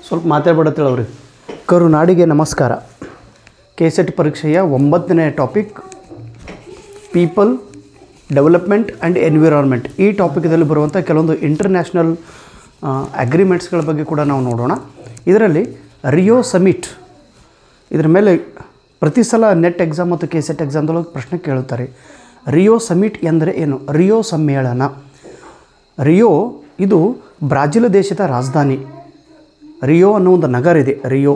ಸ್ವಲ್ಪ ಮಾತಾಡ್ಬಿಡತ್ತೇಳಿ ಅವ್ರಿಗೆ ಕರುನಾಡಿಗೆ ನಮಸ್ಕಾರ ಕೆ ಸೆಟ್ ಪರೀಕ್ಷೆಯ ಒಂಬತ್ತನೇ topic people development and environment ಈ ಟಾಪಿಕ್ದಲ್ಲಿ ಬರುವಂಥ ಕೆಲವೊಂದು ಇಂಟರ್ನ್ಯಾಷನಲ್ ಅಗ್ರಿಮೆಂಟ್ಸ್ಗಳ ಬಗ್ಗೆ ಕೂಡ ನಾವು ನೋಡೋಣ ಇದರಲ್ಲಿ ರಿಯೋ ಸಮಿಟ್ ಇದರ ಮೇಲೆ ಪ್ರತಿ ಸಲ ನೆಟ್ ಎಕ್ಸಾಮ್ ಮತ್ತು ಕೆ ಸೆಟ್ ಎಕ್ಸಾಮ್ದೊಳಗೆ ಪ್ರಶ್ನೆ ಕೇಳುತ್ತಾರೆ ರಿಯೋ ಸಮಿಟ್ ಎಂದರೆ ಏನು ರಿಯೋ ಸಮ್ಮೇಳನ ರಿಯೋ ಇದು ಬ್ರಾಜಿಲ್ ದೇಶದ ರಾಜಧಾನಿ ರಿಯೋ ಅನ್ನೋ ಒಂದು ನಗರ ಇದೆ ರಿಯೋ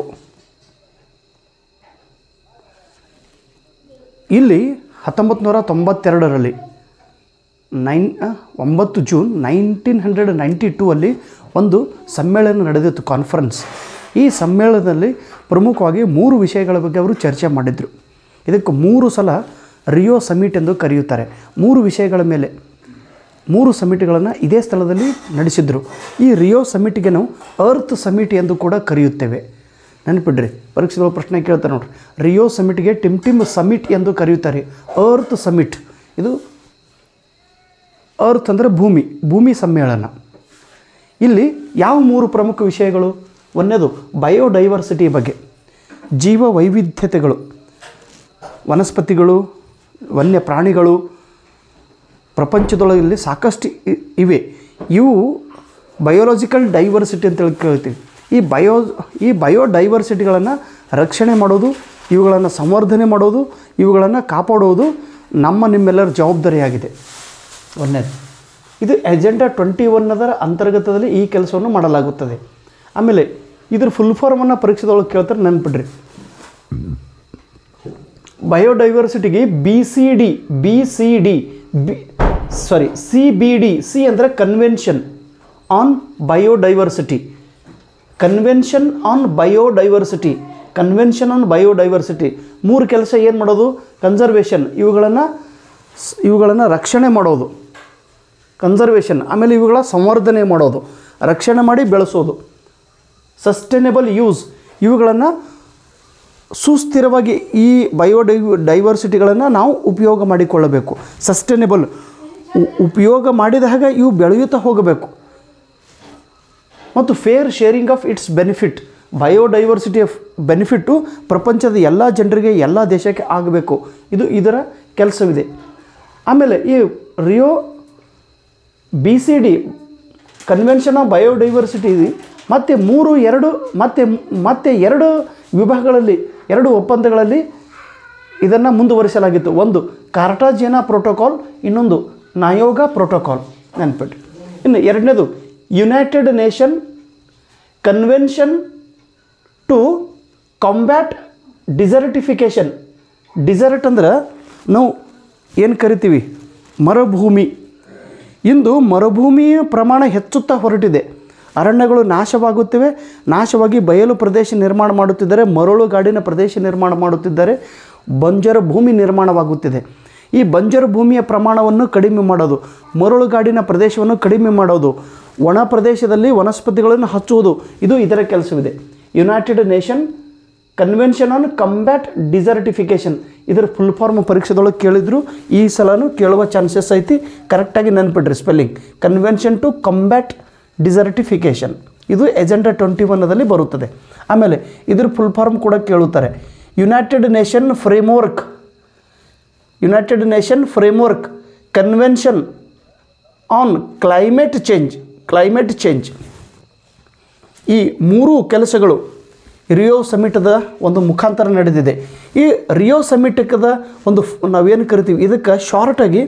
ಇಲ್ಲಿ ಹತ್ತೊಂಬತ್ತು ನೂರ ತೊಂಬತ್ತೆರಡರಲ್ಲಿ ನೈನ್ ಆ, ಒಂಬತ್ತು June nineteen hundred ninety two ಅಲ್ಲಿ ಒಂದು ಸಮ್ಮೇಳನ ನಡೆದಿತ್ತು ಕಾನ್ಫರೆನ್ಸ್ ಈ ಸಮ್ಮೇಳನದಲ್ಲಿ ಪ್ರಮುಖವಾಗಿ ಮೂರು ವಿಷಯಗಳ ಬಗ್ಗೆ ಅವರು ಚರ್ಚೆ ಮಾಡಿದರು ಇದಕ್ಕೆ ಮೂರು ಸಲ ರಿಯೋ ಸಮಿಟ್ ಎಂದು ಕರೆಯುತ್ತಾರೆ ಮೂರು ವಿಷಯಗಳ ಮೇಲೆ ಮೂರು ಸಮಿಟ್ಗಳನ್ನು ಇದೇ ಸ್ಥಳದಲ್ಲಿ ನಡೆಸಿದರು ಈ ರಿಯೋ ಸಮಿಟ್ಗೆ ನಾವು ಅರ್ತ್ ಸಮಿಟ್ ಎಂದು ಕೂಡ ಕರೆಯುತ್ತೇವೆ ನೆನಪಿಡ್ರಿ ಪರೀಕ್ಷೆಗಳು ಪ್ರಶ್ನೆ ಕೇಳ್ತಾರೆ ನೋಡ್ರಿ ರಿಯೋ ಸಮಿಟ್ಗೆ ಟಿಮ್ ಟಿಮ್ ಸಮಿಟ್ ಎಂದು ಕರೆಯುತ್ತಾರೆ ಅರ್ತ್ ಸಮಿಟ್ ಇದು ಅರ್ತ್ ಅಂದರೆ ಭೂಮಿ ಭೂಮಿ ಸಮ್ಮೇಳನ ಇಲ್ಲಿ ಯಾವ ಮೂರು ಪ್ರಮುಖ ವಿಷಯಗಳು ಒಂದನೇದು ಬಯೋಡೈವರ್ಸಿಟಿ ಬಗ್ಗೆ ಜೀವ ವೈವಿಧ್ಯತೆಗಳು ವನಸ್ಪತಿಗಳು ವನ್ಯ ಪ್ರಾಣಿಗಳು ಪ್ರಪಂಚದೊಳಗಲ್ಲಿ ಸಾಕಷ್ಟು ಇ- ಇವೆ ಇವು ಬಯೋಲಾಜಿಕಲ್ ಡೈವರ್ಸಿಟಿ ಅಂತೇಳಿ ಕೇಳ್ತೀವಿ ಈ ಬಯೋ ಈ ಬಯೋಡೈವರ್ಸಿಟಿಗಳನ್ನು ರಕ್ಷಣೆ ಮಾಡೋದು ಇವುಗಳನ್ನು ಸಂವರ್ಧನೆ ಮಾಡೋದು ಇವುಗಳನ್ನು ಕಾಪಾಡುವುದು ನಮ್ಮ ನಿಮ್ಮೆಲ್ಲರ ಜವಾಬ್ದಾರಿಯಾಗಿದೆ ಒಂದನೇದು ಇದು ಎಜೆಂಡಾ ಟ್ವೆಂಟಿ ಒನ್ನದರ ಅಂತರ್ಗತದಲ್ಲಿ ಈ ಕೆಲಸವನ್ನು ಮಾಡಲಾಗುತ್ತದೆ ಆಮೇಲೆ ಇದ್ರ ಫುಲ್ ಫಾರ್ಮನ್ನು ಪರೀಕ್ಷೆದೊಳಗೆ ಕೇಳ್ತಾರೆ ನೆನ್ಪಿಡ್ರಿ ಬಯೋಡೈವರ್ಸಿಟಿಗೆ B C D B C D B sorry C B D C ಅಂದರೆ convention on biodiversity convention on biodiversity convention on biodiversity ಮೂರು ಕೆಲಸ ಏನು ಮಾಡೋದು ಕನ್ಸರ್ವೇಷನ್ ಇವುಗಳನ್ನು ಇವುಗಳನ್ನು ರಕ್ಷಣೆ ಮಾಡೋದು ಕನ್ಸರ್ವೇಷನ್ ಆಮೇಲೆ ಇವುಗಳ ಸಂವರ್ಧನೆ ಮಾಡೋದು ರಕ್ಷಣೆ ಮಾಡಿ ಬೆಳೆಸೋದು ಸಸ್ಟೈನೇಬಲ್ ಯೂಸ್ ಇವುಗಳನ್ನು ಸುಸ್ಥಿರವಾಗಿ ಈ ಬಯೋಡೈ ಡೈವರ್ಸಿಟಿಗಳನ್ನು ನಾವು ಉಪಯೋಗ ಮಾಡಿಕೊಳ್ಳಬೇಕು ಸಸ್ಟೈನೇಬಲ್ ಉಪಯೋಗ ಮಾಡಿದಾಗ ಇವು ಬೆಳೆಯುತ್ತಾ ಹೋಗಬೇಕು ಮತ್ತು fair sharing of its benefit biodiversity of benefit ಪ್ರಪಂಚದ ಎಲ್ಲ ಜನರಿಗೆ ಎಲ್ಲ ದೇಶಕ್ಕೆ ಆಗಬೇಕು ಇದು ಇದರ ಕೆಲಸವಿದೆ ಆಮೇಲೆ ಈ Rio B C D convention of biodiversity ಮತ್ತು ಮೂರು ಎರಡು ಮತ್ತು ಮತ್ತೆ ಎರಡು ವಿಭಾಗಗಳಲ್ಲಿ ಎರಡು ಒಪ್ಪಂದಗಳಲ್ಲಿ ಇದನ್ನು ಮುಂದುವರಿಸಲಾಗಿತ್ತು ಒಂದು ಕಾರ್ಟಾಜಿಯನಾ ಪ್ರೋಟೋಕಾಲ್ ಇನ್ನೊಂದು ನಾಯೋಗ ಪ್ರೋಟೋಕಾಲ್ ನೆನ್ಪಿಟ್ಟು ಇನ್ನು ಎರಡನೇದು United Nation convention to combat desertification desert ಅಂದ್ರೆ ನಾವು ಏನು ಕರಿತೀವಿ ಮರುಭೂಮಿ ಇಂದು ಮರುಭೂಮಿಯ ಪ್ರಮಾಣ ಹೆಚ್ಚುತ್ತಾ ಹೊರಟಿದೆ ಅರಣ್ಯಗಳು ನಾಶವಾಗುತ್ತಿವೆ ನಾಶವಾಗಿ ಬಯಲು ಪ್ರದೇಶ ನಿರ್ಮಾಣ ಮಾಡುತ್ತಿದ್ದಾರೆ ಮರಳುಗಾಡಿನ ಪ್ರದೇಶ ನಿರ್ಮಾಣ ಮಾಡುತ್ತಿದ್ದಾರೆ ಬಂಜರು ಭೂಮಿ ನಿರ್ಮಾಣವಾಗುತ್ತಿದೆ ಈ ಬಂಜರು ಭೂಮಿಯ ಪ್ರಮಾಣವನ್ನು ಕಡಿಮೆ ಮಾಡೋದು ಮರಳುಗಾಡಿನ ಪ್ರದೇಶವನ್ನು ಕಡಿಮೆ ಮಾಡೋದು ಒಣ ಪ್ರದೇಶದಲ್ಲಿ ವನಸ್ಪತಿಗಳನ್ನು ಹಚ್ಚುವುದು ಇದು ಇದರ ಕೆಲಸವಿದೆ United Nation convention on combat desertification ಇದರ ಫುಲ್ ಫಾರ್ಮ್ ಪರೀಕ್ಷೆದೊಳಗೆ ಕೇಳಿದ್ರು ಈ ಸಲನೂ ಕೇಳುವ ಚಾನ್ಸಸ್ ಐತಿ ಕರೆಕ್ಟಾಗಿ ನೆನ್ಪಿಡ್ರಿ spelling convention to combat desertification ಇದು ಎಜೆಂಡಾ ಟ್ವೆಂಟಿ ಒನ್ನದಲ್ಲಿ ಬರುತ್ತದೆ ಆಮೇಲೆ ಇದ್ರ ಫುಲ್ ಫಾರ್ಮ್ ಕೂಡ ಕೇಳುತ್ತಾರೆ United Nation framework United Nation framework convention on climate change climate change ಈ ಮೂರು ಕೆಲಸಗಳು ರಿಯೋ ಸಮಿಟದ ಒಂದು ಮುಖಾಂತರ ನಡೆದಿದೆ ಈ ರಿಯೋ ಸಮಿಟದ ಒಂದು ಫ್- ನಾವೇನು ಕರಿತೀವಿ ಇದಕ್ಕೆ ಶಾರ್ಟಾಗಿ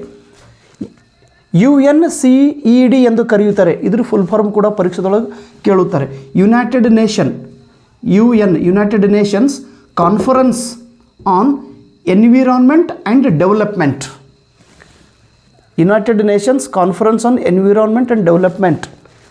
U N C E D ಎಂದು ಕರೆಯುತ್ತಾರೆ ಇದ್ರ ಫುಲ್ ಫಾರ್ಮ್ ಕೂಡ ಪರೀಕ್ಷೆದೊಳಗೆ ಕೇಳುತ್ತಾರೆ United Nation U N United Nations conference on environment and development United Nations conference on environment and development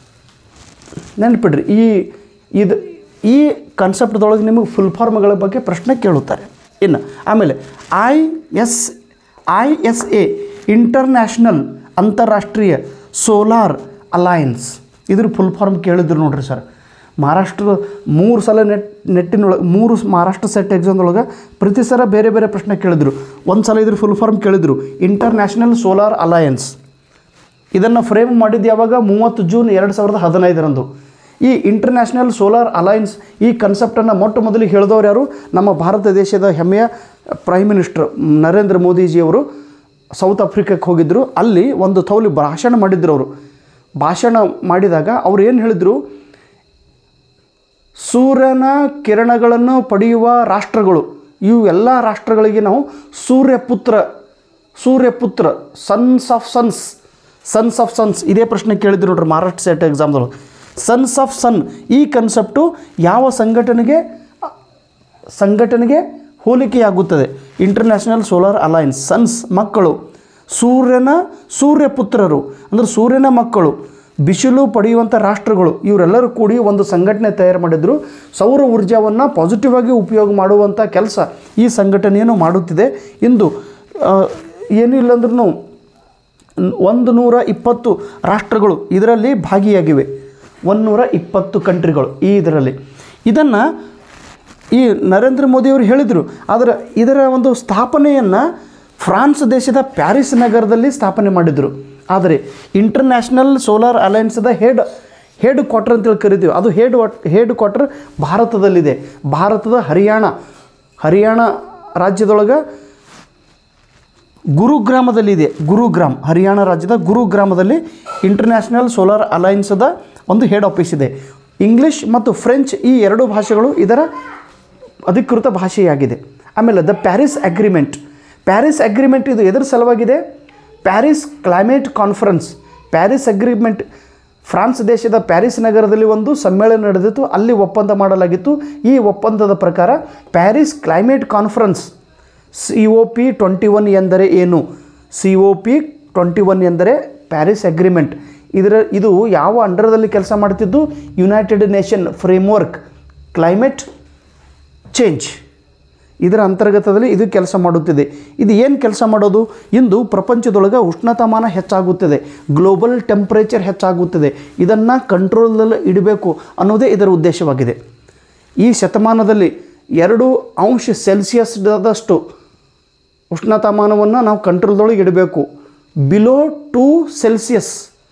ನೆನಪಿಡ್ರಿ ಈ ಇದು ಈ ಕಾನ್ಸೆಪ್ಟ್ದೊಳಗೆ ನಿಮಗೆ ಫುಲ್ ಫಾರ್ಮ್ಗಳ ಬಗ್ಗೆ ಪ್ರಶ್ನೆ ಕೇಳುತ್ತಾರೆ ಇನ್ನು ಆಮೇಲೆ I S I S A International ಅಂತಾರಾಷ್ಟ್ರೀಯ ಸೋಲಾರ್ ಅಲಯನ್ಸ್ ಇದ್ರ ಫುಲ್ ಫಾರ್ಮ್ ಕೇಳಿದ್ರು ನೋಡ್ರಿ ಸರ್ ಮಹಾರಾಷ್ಟ್ರ ಮೂರು ಸಲ ನೆಟ್ ನೆಟ್ಟಿನೊಳಗೆ ಮೂರು ಸ್- ಮಹಾರಾಷ್ಟ್ರ ಸೆಟ್ ಎಕ್ಸಾಮ್ದೊಳಗೆ ಪ್ರತಿ ಸಲ ಬೇರೆ ಬೇರೆ ಪ್ರಶ್ನೆ ಕೇಳಿದ್ರು ಒಂದು ಸಲ ಇದ್ರ ಫುಲ್ ಫಾರ್ಮ್ ಕೇಳಿದ್ರು ಇಂಟರ್ನ್ಯಾಷನಲ್ ಸೋಲಾರ್ ಅಲಯನ್ಸ್ ಇದನ್ನು ಫ್ರೇಮ್ ಮಾಡಿದ್ದು ಯಾವಾಗ ಮೂವತ್ತು ಜೂನ್ ಎರಡು ಸಾವಿರದ ಹದಿನೈದರಂದು ಈ ಇಂಟರ್ನ್ಯಾಷನಲ್ ಸೋಲಾರ್ ಅಲಯನ್ಸ್ ಈ ಕನ್ಸೆಪ್ಟನ್ನು ಮೊಟ್ಟ ಮೊದಲಿಗೆ ಹೇಳಿದವರು ಯಾರು ನಮ್ಮ ಭಾರತ ದೇಶದ ಹೆಮ್ಮೆಯ ಪ್ರೈಮ್ ಮಿನಿಸ್ಟರ್ ನರೇಂದ್ರ ಮೋದಿಜಿಯವರು ಸೌತ್ ಆಫ್ರಿಕಕ್ಕೆ ಹೋಗಿದ್ದರು ಅಲ್ಲಿ ಒಂದು ತೌಲಿ ಭಾಷಣ ಮಾಡಿದ್ರು ಅವರು ಭಾಷಣ ಮಾಡಿದಾಗ ಅವ್ರು ಏನು ಹೇಳಿದರು ಸೂರ್ಯನ ಕಿರಣಗಳನ್ನು ಪಡೆಯುವ ರಾಷ್ಟ್ರಗಳು ಇವು ಎಲ್ಲ ರಾಷ್ಟ್ರಗಳಿಗೆ ನಾವು ಸೂರ್ಯಪುತ್ರ ಸೂರ್ಯಪುತ್ರ sons of sons sons of sons ಇದೇ ಪ್ರಶ್ನೆ ಕೇಳಿದ್ರು ನೋಡ್ರಿ ಮಹಾರಾಷ್ಟ್ರ ಸೆಟ್ ಎಕ್ಸಾಮ್ದೊಳಗೆ ಸನ್ಸ್ ಆಫ್ ಸನ್ ಈ ಕನ್ಸೆಪ್ಟು ಯಾವ ಸಂಘಟನೆಗೆ ಸಂಘಟನೆಗೆ ಹೋಲಿಕೆಯಾಗುತ್ತದೆ ಇಂಟರ್ನ್ಯಾಷನಲ್ ಸೋಲಾರ್ ಅಲಯನ್ಸ್ ಸನ್ಸ್ ಮಕ್ಕಳು ಸೂರ್ಯನ ಸೂರ್ಯಪುತ್ರರು ಅಂದರೆ ಸೂರ್ಯನ ಮಕ್ಕಳು ಬಿಸಿಲು ಪಡೆಯುವಂಥ ರಾಷ್ಟ್ರಗಳು ಇವರೆಲ್ಲರೂ ಕೂಡಿ ಒಂದು ಸಂಘಟನೆ ತಯಾರು ಮಾಡಿದ್ರು ಸೌರ ಊರ್ಜಾವನ್ನು ಪಾಸಿಟಿವ್ ಆಗಿ ಉಪಯೋಗ ಮಾಡುವಂಥ ಕೆಲಸ ಈ ಸಂಘಟನೆಯನ್ನು ಮಾಡುತ್ತಿದೆ ಇಂದು ಆ, ಏನಿಲ್ಲ ಅಂದ್ರೂ ಒಂದು ನೂರ ಇಪ್ಪತ್ತು ರಾಷ್ಟ್ರಗಳು ಇದರಲ್ಲಿ ಭಾಗಿಯಾಗಿವೆ ಒಂದುನೂರ ಇಪ್ಪತ್ತು ಕಂಟ್ರಿಗಳು ಈ ಇದರಲ್ಲಿ ಇದನ್ನು ಈ ನರೇಂದ್ರ ಮೋದಿಯವರು ಹೇಳಿದರು ಆದರೆ ಇದರ ಒಂದು ಸ್ಥಾಪನೆಯನ್ನು ಫ್ರಾನ್ಸ್ ದೇಶದ ಪ್ಯಾರಿಸ್ ನಗರದಲ್ಲಿ ಸ್ಥಾಪನೆ ಮಾಡಿದರು ಆದರೆ ಇಂಟರ್ನ್ಯಾಷನಲ್ ಸೋಲಾರ್ ಅಲಯನ್ಸ್ದ ಹೆಡ್ ಹೆಡ್ ಕ್ವಾರ್ಟರ್ ಅಂತೇಳಿ ಕರಿತೀವಿ ಅದು ಹೆಡ್ ಹೆಡ್ ಕ್ವಾರ್ಟರ್ ಭಾರತದಲ್ಲಿದೆ ಭಾರತದ ಹರಿಯಾಣ ಹರಿಯಾಣ ರಾಜ್ಯದೊಳಗೆ ಗುರುಗ್ರಾಮದಲ್ಲಿದೆ ಗುರುಗ್ರಾಮ್ ಹರಿಯಾಣ ರಾಜ್ಯದ ಗುರುಗ್ರಾಮದಲ್ಲಿ ಇಂಟರ್ನ್ಯಾಷನಲ್ ಸೋಲಾರ್ ಅಲಯನ್ಸ್ದ ಒಂದು ಹೆಡ್ ಆಫೀಸ್ ಇದೆ ಇಂಗ್ಲೀಷ್ ಮತ್ತು ಫ್ರೆಂಚ್ ಈ ಎರಡು ಭಾಷೆಗಳು ಇದರ ಅಧಿಕೃತ ಭಾಷೆಯಾಗಿದೆ ಆಮೇಲೆ the Paris agreement Paris agreement ಇದು ಎದರ ಸಲುವಾಗಿದೆ Paris climate conference Paris agreement France ದೇಶದ ಪ್ಯಾರಿಸ್ ನಗರದಲ್ಲಿ ಒಂದು ಸಮ್ಮೇಳನ ನಡೆದಿತ್ತು ಅಲ್ಲಿ ಒಪ್ಪಂದ ಮಾಡಲಾಗಿತ್ತು ಈ ಒಪ್ಪಂದದ ಪ್ರಕಾರ Paris climate conference C O P twenty one ಎಂದರೆ ಏನು C O P twenty one ಎಂದರೆ ಪ್ಯಾರಿಸ್ ಅಗ್ರಿಮೆಂಟ್ ಇದರ ಇದು ಯಾವ ಅಂಡರದಲ್ಲಿ ಕೆಲಸ ಮಾಡ್ತಿದ್ದು United Nation framework climate change ಇದರ ಅಂತರ್ಗತದಲ್ಲಿ ಇದು ಕೆಲಸ ಮಾಡುತ್ತಿದೆ ಇದು ಏನು ಕೆಲಸ ಮಾಡೋದು ಇಂದು ಪ್ರಪಂಚದೊಳಗೆ ಉಷ್ಣತಾಮಾನ ಹೆಚ್ಚಾಗುತ್ತದೆ ಗ್ಲೋಬಲ್ ಟೆಂಪ್ರೇಚರ್ ಹೆಚ್ಚಾಗುತ್ತದೆ ಇದನ್ನು ಕಂಟ್ರೋಲಲ್ಲಿ ಇಡಬೇಕು ಅನ್ನೋದೇ ಇದರ ಉದ್ದೇಶವಾಗಿದೆ ಈ ಶತಮಾನದಲ್ಲಿ ಎರಡು ಅಂಶ ಸೆಲ್ಸಿಯಸ್ದಷ್ಟು ಉಷ್ಣತಾಮಾನವನ್ನು ನಾವು ಕಂಟ್ರೋಲ್ದೊಳಗೆ ಇಡಬೇಕು below two Celsius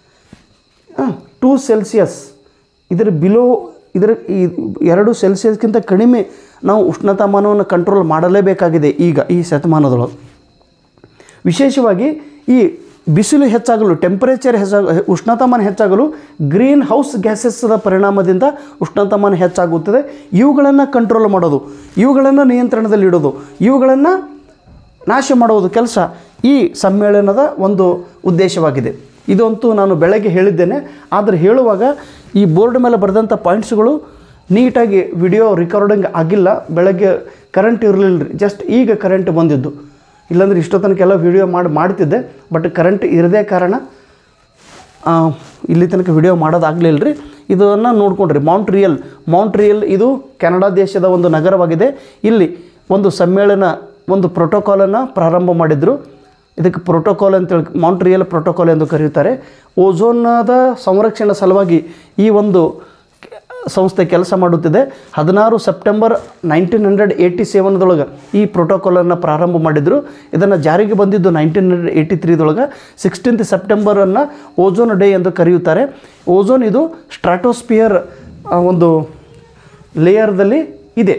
two Celsius ಇದರ ಬಿಲೋ ಇದರ ಈ ಎರಡು ಸೆಲ್ಸಿಯಸ್ಗಿಂತ ಕಡಿಮೆ ನಾವು ಉಷ್ಣತಾಮಾನವನ್ನು ಕಂಟ್ರೋಲ್ ಮಾಡಲೇಬೇಕಾಗಿದೆ ಈಗ ಈ ಶತಮಾನದೊಳಗೆ ವಿಶೇಷವಾಗಿ ಈ ಬಿಸಿಲು ಹೆಚ್ಚಾಗಲು ಟೆಂಪರೇಚರ್ ಹೆಚ್ಚಾಗ ಉಷ್ಣತಾಮಾನ ಹೆಚ್ಚಾಗಲು ಗ್ರೀನ್ ಹೌಸ್ ಗ್ಯಾಸಸ್ದ ಪರಿಣಾಮದಿಂದ ಉಷ್ಣತಾಮಾನ ಹೆಚ್ಚಾಗುತ್ತದೆ ಇವುಗಳನ್ನು ಕಂಟ್ರೋಲ್ ಮಾಡೋದು ಇವುಗಳನ್ನು ನಿಯಂತ್ರಣದಲ್ಲಿಡೋದು ಇವುಗಳನ್ನು ನಾಶ ಮಾಡುವುದು ಕೆಲಸ ಈ ಸಮ್ಮೇಳನದ ಒಂದು ಉದ್ದೇಶವಾಗಿದೆ ಇದಂತೂ ನಾನು ಬೆಳಗ್ಗೆ ಹೇಳಿದ್ದೇನೆ ಆದರೆ ಹೇಳುವಾಗ ಈ ಬೋರ್ಡ್ ಮೇಲೆ ಬರೆದಂಥ ಪಾಯಿಂಟ್ಸ್ಗಳು ನೀಟಾಗಿ ವಿಡಿಯೋ ರೆಕಾರ್ಡಿಂಗ್ ಆಗಿಲ್ಲ ಬೆಳಗ್ಗೆ ಕರೆಂಟ್ ಇರಲಿಲ್ಲ ರೀ ಜಸ್ಟ್ ಈಗ ಕರೆಂಟ್ ಬಂದಿದ್ದು ಇಲ್ಲಾಂದ್ರೆ ಇಷ್ಟೋ ತನಕ ವಿಡಿಯೋ ಮಾಡಿ ಮಾಡ್ತಿದ್ದೆ ಬಟ್ ಕರೆಂಟ್ ಇರದೇ ಕಾರಣ ಆ, ಇಲ್ಲಿ ತನಕ ವಿಡಿಯೋ ಮಾಡೋದಾಗಲಿಲ್ಲ ರೀ ಇದನ್ನು ನೋಡ್ಕೊಂಡ್ರಿ ಮಾಂಟ್ರಿಯಲ್ ಮಾಂಟ್ರಿಯಲ್ ಇದು ಕೆನಡಾ ದೇಶದ ಒಂದು ನಗರವಾಗಿದೆ ಇಲ್ಲಿ ಒಂದು ಸಮ್ಮೇಳನ ಒಂದು ಪ್ರೋಟೋಕಾಲನ್ನು ಪ್ರಾರಂಭ ಮಾಡಿದರು ಇದಕ್ಕೆ ಪ್ರೋಟೋಕಾಲ್ ಅಂತೇಳಿ ಮಾಂಟ್ರಿಯಲ್ ಪ್ರೋಟೋಕಾಲ್ ಎಂದು ಕರೆಯುತ್ತಾರೆ ಓಝೋನದ ಸಂರಕ್ಷಣೆ ಸಲುವಾಗಿ ಈ ಒಂದು ಸಂಸ್ಥೆ ಕೆಲಸ ಮಾಡುತ್ತಿದೆ ಹದಿನಾರು ಸೆಪ್ಟೆಂಬರ್ ನೈನ್ಟೀನ್ ಹಂಡ್ರೆಡ್ ಏಯ್ಟಿ ಸೆವೆನ್ದೊಳಗೆ ಈ ಪ್ರೋಟೋಕಾಲನ್ನು ಪ್ರಾರಂಭ ಮಾಡಿದರು ಇದನ್ನು ಜಾರಿಗೆ ಬಂದಿದ್ದು ನೈನ್ಟೀನ್ ಹಂಡ್ರೆಡ್ ಏಯ್ಟಿ ತ್ರೀದೊಳಗೆ ಸಿಕ್ಸ್ಟೀನ್ತ್ ಸೆಪ್ಟೆಂಬರನ್ನು ಓಝೋನ್ ಡೇ ಎಂದು ಕರೆಯುತ್ತಾರೆ ಓಝೋನ್ ಇದು ಸ್ಟ್ರಾಟೋಸ್ಪಿಯರ್ ಆ, ಒಂದು ಲೇಯರ್ದಲ್ಲಿ ಇದೆ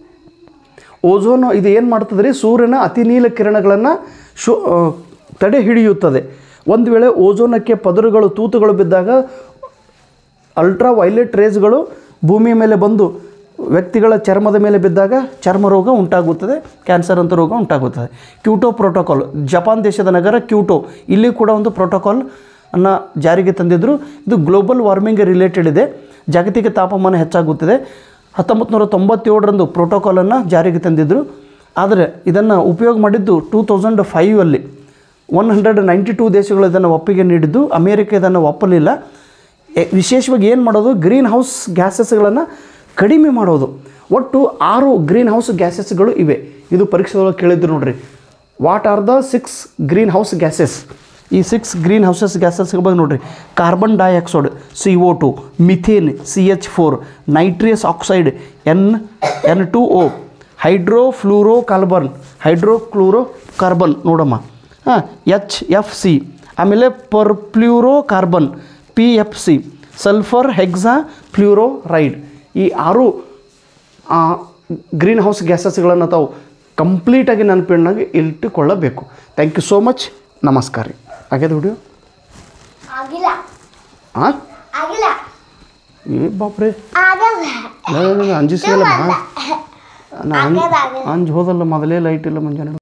ಓಝೋನ್ ಇದು ಏನು ಮಾಡ್ತದೆ ರೀ ಸೂರ್ಯನ ಅತಿ ನೀಲ ಕಿರಣಗಳನ್ನು ಶು ಆ, ತಡೆ ಹಿಡಿಯುತ್ತದೆ ಒಂದು ವೇಳೆ ಓಝೋನಕ್ಕೆ ಪದರುಗಳು ತೂತುಗಳು ಬಿದ್ದಾಗ ಅಲ್ಟ್ರಾ ವೈಲೆಟ್ ರೇಸ್ಗಳು ಭೂಮಿಯ ಮೇಲೆ ಬಂದು ವ್ಯಕ್ತಿಗಳ ಚರ್ಮದ ಮೇಲೆ ಬಿದ್ದಾಗ ಚರ್ಮ ರೋಗ ಉಂಟಾಗುತ್ತದೆ ಕ್ಯಾನ್ಸರ್ ಅಂತ ರೋಗ ಉಂಟಾಗುತ್ತದೆ ಕ್ಯೂಟೋ ಪ್ರೋಟೋಕಾಲ್ ಜಪಾನ್ ದೇಶದ ನಗರ ಕ್ಯೂಟೋ ಇಲ್ಲಿ ಕೂಡ ಒಂದು ಪ್ರೋಟೋಕಾಲ್ ಅನ್ನು ಜಾರಿಗೆ ತಂದಿದ್ದರು ಇದು ಗ್ಲೋಬಲ್ ವಾರ್ಮಿಂಗ್ ರಿಲೇಟೆಡ್ ಇದೆ ಜಾಗತಿಕ ತಾಪಮಾನ ಹೆಚ್ಚಾಗುತ್ತಿದೆ ಹತ್ತೊಂಬತ್ತು ನೂರ ತೊಂಬತ್ತೇಳರಂದು ಪ್ರೋಟೋಕಾಲನ್ನು ಜಾರಿಗೆ ತಂದಿದ್ದರು ಆದರೆ ಇದನ್ನು ಉಪಯೋಗ ಮಾಡಿದ್ದು ಟೂ ತೌಸಂಡ್ ಫೈವಲ್ಲಿ ಒನ್ ಹಂಡ್ರೆಡ್ ನೈಂಟಿ ಟೂ ದೇಶಗಳು ಇದನ್ನು ಒಪ್ಪಿಗೆ ನೀಡಿದ್ದು ಅಮೇರಿಕ ಇದನ್ನು ಒಪ್ಪಲಿಲ್ಲ ಎ- ವಿಶೇಷವಾಗಿ ಏನು ಮಾಡೋದು ಗ್ರೀನ್ ಹೌಸ್ ಗ್ಯಾಸಸ್ಗಳನ್ನು ಕಡಿಮೆ ಮಾಡೋದು ಒಟ್ಟು ಆರು ಗ್ರೀನ್ ಹೌಸ್ ಗ್ಯಾಸಸ್ಗಳು ಇವೆ ಇದು ಪರೀಕ್ಷೆದೊಳಗೆ ಕೇಳಿದ್ರು ನೋಡ್ರಿ what are the six greenhouse gases ಈ ಸಿಕ್ಸ್ ಗ್ರೀನ್ ಹೌಸಸ್ ಗ್ಯಾಸಸ್ ಬಗ್ಗೆ ನೋಡ್ರಿ carbon dioxide C O two methane C H four nitrous oxide N N two O hydrofluorocarbon hydrochlorocarbon ನೋಡಮ್ಮ ಹಾಂ ಎಚ್ ಎಫ್ ಸಿ ಆಮೇಲೆ perfluorocarbon P F C sulphur hexafluoride ಈ ಆರು green house ಗ್ಯಾಸಸ್ಗಳನ್ನು ತಾವು ಕಂಪ್ಲೀಟಾಗಿ ನೆನಪಿನಾಗಿ ಇಟ್ಟುಕೊಳ್ಳಬೇಕು thank you so much ನಮಸ್ಕಾರ ರೀ ಆಗ್ಯದ ವಿಡಿಯೋ ಆಗಿಲ್ಲ ಹಾಂ ಆಗಿಲ್ಲ ಏ ಬಾಪ್ರೆ ಆಗಲ್ಲ ಅಂಜಿಸಿಲ್ಲ ನಾ ಆಗ್ಯದ, ಆಗ್ಯದ. ಅಂಜ್ ಹೋದಲ್ಲ ಮೊದಲೇ ಲೈಟ್ ಇಲ್ಲ ಮುಂಜಾನೆ